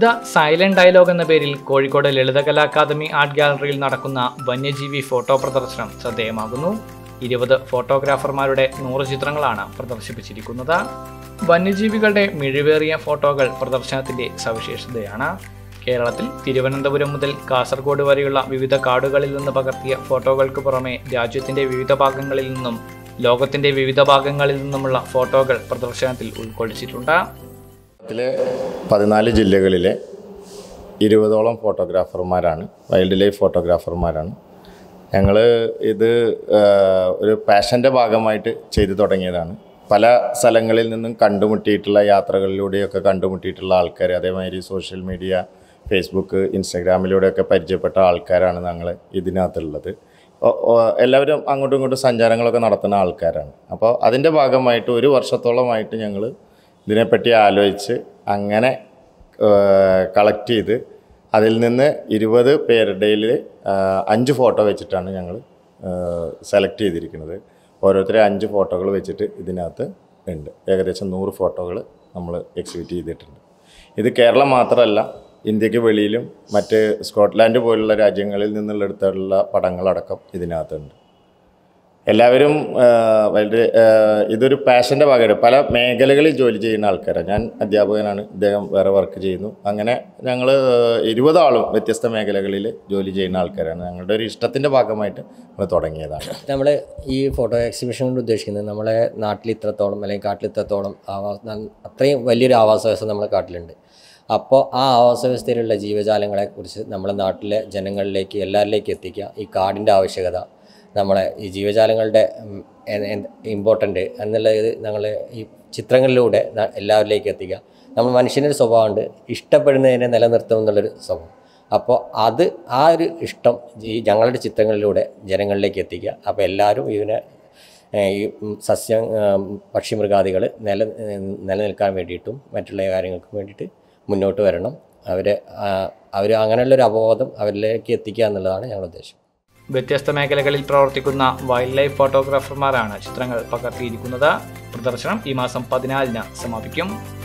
the silent dialogue എന്ന പേരിൽ Kozhikode Lalithakala academy art ഗാലറിയിൽ നടക്കുന്ന വന്യജീവി ഫോട്ടോ പ്രദർശനം ശ്രദ്ധേയമാകുന്നു ഇരുപത് ഫോട്ടോഗ്രാഫർമാരുടെ നൂറ് ചിത്രങ്ങളാണ് പ്രദർശിപ്പിച്ചിരിക്കുന്നത് വന്യജീവികളുടെ മിഴിവേറിയ ഫോട്ടോകൾ പ്രദർശനത്തിന്റെ സവിശേഷതയാണ് കേരളത്തിൽ തിരുവനന്തപുരം മുതൽ കാസർഗോഡ് വരെയുള്ള വിവിധ കാടുകളിൽ നിന്ന് പകർത്തിയ ഫോട്ടോകൾക്ക് പുറമെ രാജ്യത്തിന്റെ വിവിധ ഭാഗങ്ങളിൽ നിന്നും ലോകത്തിന്റെ വിവിധ ഭാഗങ്ങളിൽ നിന്നുമുള്ള ഫോട്ടോകൾ പ്രദർശനത്തിൽ ഉൾക്കൊള്ളിച്ചിട്ടുണ്ട് കേരളത്തിലെ പതിനാല് ജില്ലകളിലെ ഇരുപതോളം ഫോട്ടോഗ്രാഫർമാരാണ് വൈൽഡ് ലൈഫ് ഫോട്ടോഗ്രാഫർമാരാണ് ഞങ്ങൾ ഇത് ആ, ഒരു പാഷൻ്റെ ഭാഗമായിട്ട് ചെയ്തു തുടങ്ങിയതാണ് പല സ്ഥലങ്ങളിൽ നിന്നും കണ്ടുമുട്ടിയിട്ടുള്ള യാത്രകളിലൂടെയൊക്കെ കണ്ടുമുട്ടിയിട്ടുള്ള ആൾക്കാർ അതേമാതിരി സോഷ്യൽ മീഡിയ ഫേസ്ബുക്ക് ഇൻസ്റ്റഗ്രാമിലൂടെയൊക്കെ പരിചയപ്പെട്ട ആൾക്കാരാണ് ഞങ്ങൾ ഇതിനകത്തുള്ളത് ഒ- ഒ- എല്ലാവരും അങ്ങോട്ടും ഇങ്ങോട്ടും സഞ്ചാരങ്ങളൊക്കെ നടത്തുന്ന ആൾക്കാരാണ് അപ്പോൾ അതിൻ്റെ ഭാഗമായിട്ട് ഒരു വർഷത്തോളമായിട്ട് ഞങ്ങൾ ഇതിനെപ്പറ്റി ആലോചിച്ച് അങ്ങനെ കളക്ട് ചെയ്ത് അതിൽ നിന്ന് ഇരുപത് പേരുടെയിൽ അഞ്ച് ഫോട്ടോ വെച്ചിട്ടാണ് ഞങ്ങൾ സെലക്ട് ചെയ്തിരിക്കുന്നത് ഓരോരുത്തരെ അഞ്ച് ഫോട്ടോകൾ വെച്ചിട്ട് ഇതിനകത്ത് ഉണ്ട് ഏകദേശം നൂറ് ഫോട്ടോകൾ നമ്മൾ എക്സിബിറ്റ് ചെയ്തിട്ടുണ്ട് ഇത് കേരളം മാത്രമല്ല ഇന്ത്യക്ക് വെളിയിലും മറ്റ് സ്കോട്ട്ലാൻഡ് പോലുള്ള രാജ്യങ്ങളിൽ നിന്നുള്ള എടുത്തുള്ള പടങ്ങളടക്കം ഇതിനകത്തുണ്ട് എല്ലാവരും ആ, വളരെ ആ, ഇതൊരു പാഷൻ്റെ ഭാഗമായിട്ട് പല മേഖലകളിൽ ജോലി ചെയ്യുന്ന ആൾക്കാരാണ് ഞാൻ അധ്യാപകനാണ് ഇദ്ദേഹം വേറെ വർക്ക് ചെയ്യുന്നു അങ്ങനെ ഞങ്ങൾ ഇരുപതാളും വ്യത്യസ്ത മേഖലകളിൽ ജോലി ചെയ്യുന്ന ആൾക്കാരാണ് ഞങ്ങളുടെ ഒരു ഇഷ്ടത്തിൻ്റെ ഭാഗമായിട്ട് നമ്മൾ തുടങ്ങിയതാണ് നമ്മൾ ഈ ഫോട്ടോ എക്സിബിഷൻ കൊണ്ട് ഉദ്ദേശിക്കുന്നത് നമ്മളെ നാട്ടിൽ ഇത്രത്തോളം അല്ലെങ്കിൽ കാട്ടിൽ ഇത്രത്തോളം ആവാ ന- അത്രയും വലിയൊരു ആവാസ വ്യവസ്ഥ നമ്മളെ കാട്ടിലുണ്ട് അപ്പോൾ ആ ആവാസ വ്യവസ്ഥയിലുള്ള ജീവജാലങ്ങളെക്കുറിച്ച് നമ്മുടെ നാട്ടിലെ ജനങ്ങളിലേക്ക് എല്ലാവരിലേക്കും എത്തിക്കുക ഈ കാടിൻ്റെ ആവശ്യകത നമ്മളെ ഈ ജീവജാലങ്ങളുടെ ഇമ്പോർട്ടൻ്റ് എന്നുള്ളത് ഞങ്ങൾ ഈ ചിത്രങ്ങളിലൂടെ ന- എല്ലാവരിലേക്കും എത്തിക്കുക നമ്മൾ മനുഷ്യനൊരു സ്വഭാവമുണ്ട് ഇഷ്ടപ്പെടുന്നതിനെ നിലനിർത്തും എന്നുള്ളൊരു സ്വഭാവം അപ്പോൾ അത് ആ ഒരു ഇഷ്ടം ഈ ഞങ്ങളുടെ ചിത്രങ്ങളിലൂടെ ജനങ്ങളിലേക്ക് എത്തിക്കുക അപ്പോൾ എല്ലാവരും ഇതിനെ ഏഹ്, ഈ ഉം, സസ്യം ഉം, പക്ഷിമൃഗാദികൾ നില നിലനിൽക്കാൻ വേണ്ടിയിട്ടും മറ്റുള്ള കാര്യങ്ങൾക്കും വേണ്ടിയിട്ട് മുന്നോട്ട് വരണം അവർ അവർ അങ്ങനെയുള്ളൊരു അവബോധം അവരിലേക്ക് എത്തിക്കുക എന്നുള്ളതാണ് ഞങ്ങളുടെ ഉദ്ദേശം വ്യത്യസ്ത മേഖലകളിൽ പ്രവർത്തിക്കുന്ന വൈൽഡ് ലൈഫ് ഫോട്ടോഗ്രാഫർമാരാണ് ചിത്രങ്ങൾ പകർത്തിയിരിക്കുന്നത് പ്രദർശനം ഈ മാസം പതിനാലിന് സമാപിക്കും